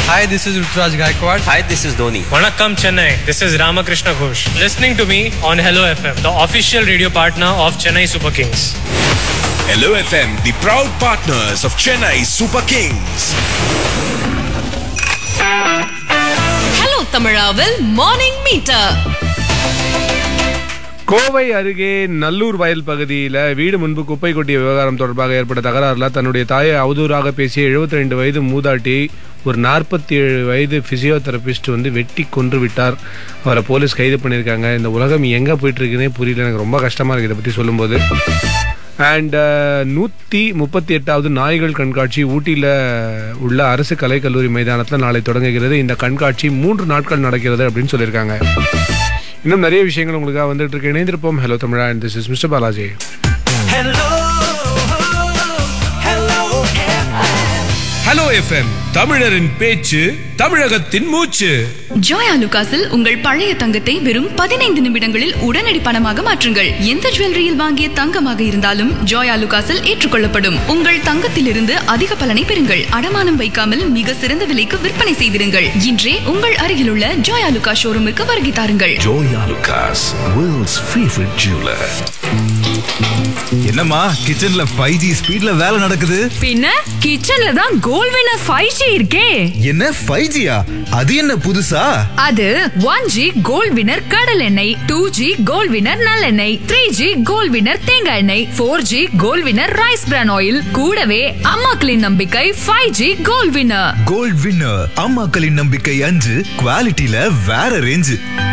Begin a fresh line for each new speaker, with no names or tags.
Hi, this is Ruturaj Gaikwad.
Hi, this is Dhoni.
Vanakkam Chennai. This is Ramakrishna Ghosh. Listening to me on Hello FM, the official radio partner of Chennai Super Kings.
Hello FM, the proud partners of Chennai Super Kings.
Hello தமிழாவில் morning meter
Kovai அருகே நல்லூர் வயல் பகுதியில் வீடு முன்பு குப்பை கொட்டிய விவகாரம் தொடர்பாக ஏற்பட்ட தகராறில் தன்னுடைய தாயை அவதூறாக பேசிய 72 வயது மூதாட்டி ஒரு நாற்பத்தி ஏழு வயது பிசியோதெரபிஸ்ட் வந்து வெட்டி கொன்று விட்டார் அவரை போலீஸ் கைது பண்ணியிருக்காங்க இந்த உலகம் எங்கே போயிட்டு இருக்குன்னே புரியல எனக்கு ரொம்ப கஷ்டமாக இருக்குது இதை பற்றி சொல்லும்போது அண்ட் நூற்றி முப்பத்தி எட்டாவது நாய்கள் கண்காட்சி ஊட்டியில் உள்ள அரசு கலைக்கல்லூரி மைதானத்தில் நாளை தொடங்குகிறது இந்த கண்காட்சி மூன்று நாட்கள் நடக்கிறது அப்படின்னு சொல்லியிருக்காங்க இன்னும் நிறைய விஷயங்கள் உங்களுக்காக வந்துட்டு இருக்கு இணைந்திருப்போம் ஹலோ தமிழா and this is mister Balaji
Hello FM, தமிழரின் பேச்சு தமிழகத்தின் மூச்சு
ஜோயா லுகாஸில் உங்கள் பழைய தங்கத்தை வெறும் பதினைந்து நிமிடங்களில் உடனடி பணமாக மாற்றுங்கள் எந்த ஜுவல்லரியில் வாங்கிய தங்கமாக இருந்தாலும் ஜோயா லுகாஸில் ஏற்றுக்கொள்ளப்படும் உங்கள் தங்கத்திலிருந்து அதிக பலனை பெறுங்கள் அடமானம் வைக்காமல் மிக சிறந்த விலைக்கு விற்பனை செய்திருங்கள் இன்றே உங்கள் அருகிலுள்ள ஜோயா லுகா ஷோரூமுக்கு வருகை தாருங்கள்
Joya Lucas, world's favorite jeweler.
என்னம்மா கிச்சன்ல ஃபைவ் ஜி ஸ்பீட்ல வேலை நடக்குது
பின்ன கிச்சன்ல தான் கோல் வினர் ஃபைவ் ஜி இருக்கே
என்ன ஃபைவ் ஜியா அது என்ன புதுசா
அது ஒன் ஜி கோல்ட் வினர் கடல் எண்ணெய் டூ ஜி கோல்ட் வினர் நல்லெண்ணெய் த்ரீ ஜி கோல்ட் வினர் தேங்காய் எண்ணெய் four G gold winner rice bran oil கூடவே அம்மாக்களின் நம்பிக்கை five G gold winner
gold winner அம்மாக்களின் நம்பிக்கை அஞ்சு குவாலிட்டியில வேற ரேஞ்சு